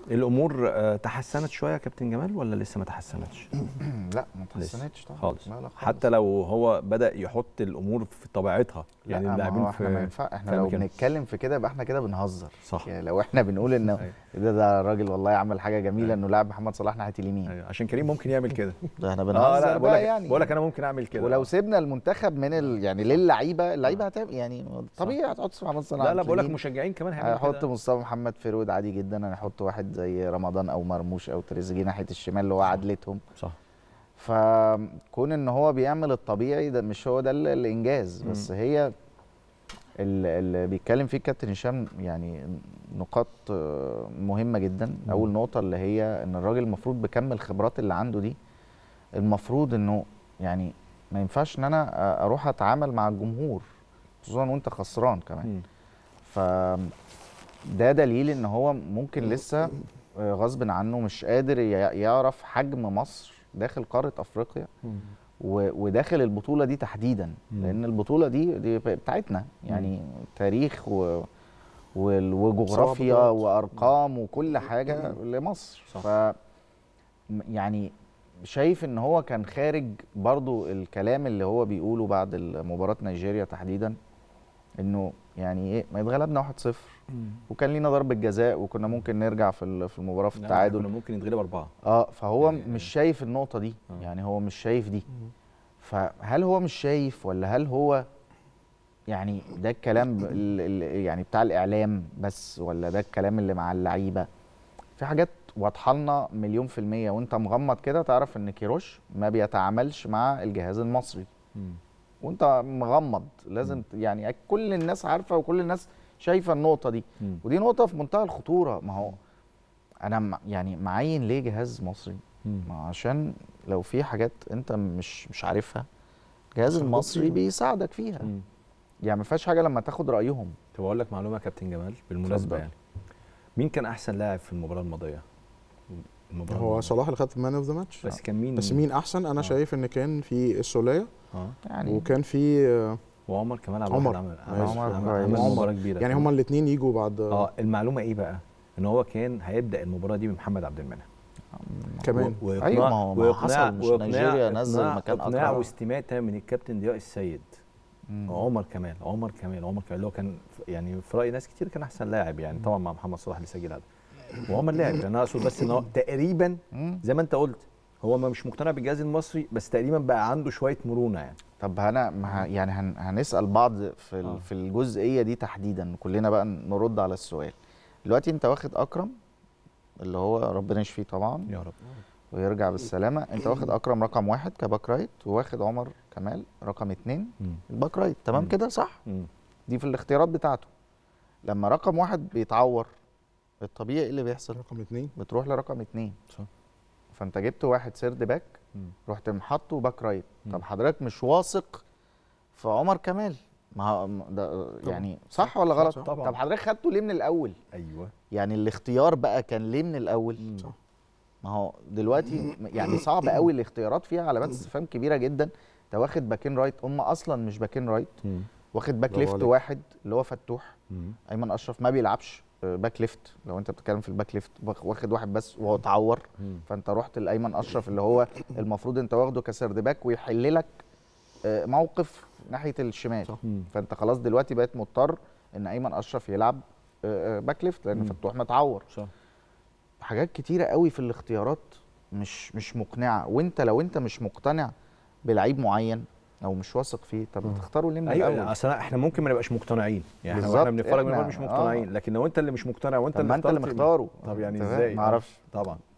الامور آه، تحسنت شويه يا كابتن جمال ولا لسه ما تحسنتش لا ما اتحسنتش طبعا خالص لا لا خالص. حتى لو هو بدا يحط الامور في طبيعتها لا يعني ما اللاعبين هو احنا ما في ينفع احنا في لو أماكنهم. بنتكلم في كده يبقى احنا كده بنهزر صح يعني لو احنا بنقول ان أيوة. ده ده راجل والله عمل حاجه جميله أيوة. انه لاعب محمد صلاح ناحيه اليمين أيوة. عشان كريم ممكن يعمل كده ده احنا اه بنهزر لا بقول بقى لك يعني بقول لك انا ممكن اعمل كده ولو آه. سيبنا المنتخب من ال... يعني للعيبه اللعيبه هتعمل يعني طبيعي هتحط محمد صلاح لا لا على بقول لك اليمين. مشجعين كمان هيعملوا هيحط كده مصطفى محمد فرود عادي جدا انا هحط واحد زي رمضان او مرموش او تريزيجيه ناحيه الشمال اللي هو عدلتهم صح فكون ان هو بيعمل الطبيعي ده مش هو ده ال- الانجاز مم. بس هي ال- اللي بيتكلم فيه الكابتن هشام يعني نقاط آه، مهمه جدا اول نقطه اللي هي ان الراجل المفروض بكم الخبرات اللي عنده دي المفروض انه يعني ما ينفعش ان انا أ- اروح اتعامل مع الجمهور خصوصا وانت خسران كمان مم. ف ده دليل ان هو ممكن لسه آه، غصب عنه مش قادر ي- يعرف حجم مصر داخل قاره افريقيا و- وداخل البطوله دي تحديدا مم. لان البطوله دي دي بتاعتنا يعني تاريخ و وال- وجغرافيا صعوبات. وارقام وكل حاجه لمصر صح. ف م- يعني شايف ان هو كان خارج برضو الكلام اللي هو بيقوله بعد مباراه نيجيريا تحديدا انه يعني ايه ما يتغلبنا 1-0 وكان لينا ضربه جزاء وكنا ممكن نرجع في ال- في المباراه في لا، التعادل كنا ممكن نتغلب اربعه اه فهو يعني- مش شايف النقطه دي آه. يعني هو مش شايف دي فهل هو مش شايف ولا هل هو يعني ده الكلام ال- ال- يعني بتاع الاعلام بس ولا ده الكلام اللي مع اللعيبه في حاجات واضحه لنا مليون في الميه وانت مغمض كده تعرف ان كيروش ما بيتعاملش مع الجهاز المصري مم. وانت مغمض لازم يعني كل الناس عارفه وكل الناس شايفه النقطه دي مم. ودي نقطه في منتهى الخطوره ما هو انا م- يعني معين ليه جهاز مصري مم. ما عشان لو في حاجات انت مش مش عارفها الجهاز تاخد المصري فيها. بيساعدك فيها مم. يعني ما فيهاش حاجه لما تاخد رايهم طب اقول لك معلومه يا كابتن جمال بالمناسبه اتفضل. يعني مين كان احسن لاعب في المباراه الماضيه المباراه هو الماضية. صلاح اللي خد مان اوف ذا ماتش بس كان مين بس مين احسن انا آه. شايف ان كان في السوليه اه يعني وكان في آه، وعمر كمان عبد عمر. الرحمن عمل عمر عمل, عمل, كويس. عمل عمر. مباراه كبيره يعني هما الاثنين يجوا بعد اه المعلومه ايه بقى ان هو كان هيبدا المباراه دي بمحمد عبد المنعم كمان و- وإقناع- أيوة، ما هو- ما وإقناع- حصل، مش وإقناع- نيجيريا نزل إقناع- مكان اقناع أكرم. واستماته من الكابتن ضياء السيد مم. عمر كمال عمر كمال عمر كمال اللي هو كان ف- يعني في راي ناس كتير كان احسن لاعب يعني طبعا مع محمد صلاح اللي سجل هدف وعمر لاعب يعني انا اقصد بس ان هو تقريبا مم. زي ما انت قلت هو ما مش مقتنع بالجهاز المصري بس تقريبا بقى عنده شويه مرونه يعني طب انا ما ه- يعني هن هنسال بعض في آه. ال- في الجزئيه دي تحديدا كلنا بقى نرد على السؤال دلوقتي انت واخد اكرم اللي هو ربنا يشفيه طبعا يا رب ويرجع بالسلامه انت واخد اكرم رقم واحد كباك رايت وواخد عمر كمال رقم اتنين مم. الباك رايت تمام مم. كده صح مم. دي في الاختيارات بتاعته لما رقم واحد بيتعور الطبيعي ايه اللي بيحصل رقم اثنين بتروح لرقم اتنين صح فانت جبت واحد سيرد باك مم. رحت محطه باك رايت مم. طب حضرتك مش واثق في عمر كمال ما هو ما ده يعني صح ولا صح، غلط صح. طبعاً. طب حضرتك خدته ليه من الاول ايوه يعني الاختيار بقى كان ليه من الاول صح. ما هو دلوقتي يعني صعب قوي الاختيارات فيها علامات استفهام كبيره جدا انت واخد باكين رايت هم اصلا مش باكين رايت مم. واخد باك برافو ليفت عليك. واحد اللي هو فتوح مم. ايمن اشرف ما بيلعبش آه، باك ليفت لو انت بتتكلم في الباك ليفت واخ- واخد واحد بس وهو اتعور مم. فانت رحت لايمن اشرف اللي هو المفروض انت واخده كسرد باك ويحل لك آه، موقف ناحيه الشمال صح. مم. فانت خلاص دلوقتي بقيت مضطر ان ايمن اشرف يلعب آه، آه، باك ليفت لان مم. فتوح متعور صح حاجات كتيره قوي في الاختيارات مش مش مقنعه وانت لو انت مش مقتنع بلعيب معين او مش واثق فيه طب تختاره ليه من ايوه الاول اصل احنا ممكن ما نبقاش مقتنعين يعني احنا بالظبط، واحنا بنتفرج إحنا- بنبقى مش مقتنعين آه. لكن لو انت اللي مش مقتنع وانت طب ما انت اللي اخترت- مختاره طب يعني أنت فاهم؟ ازاي ما اعرفش طبعا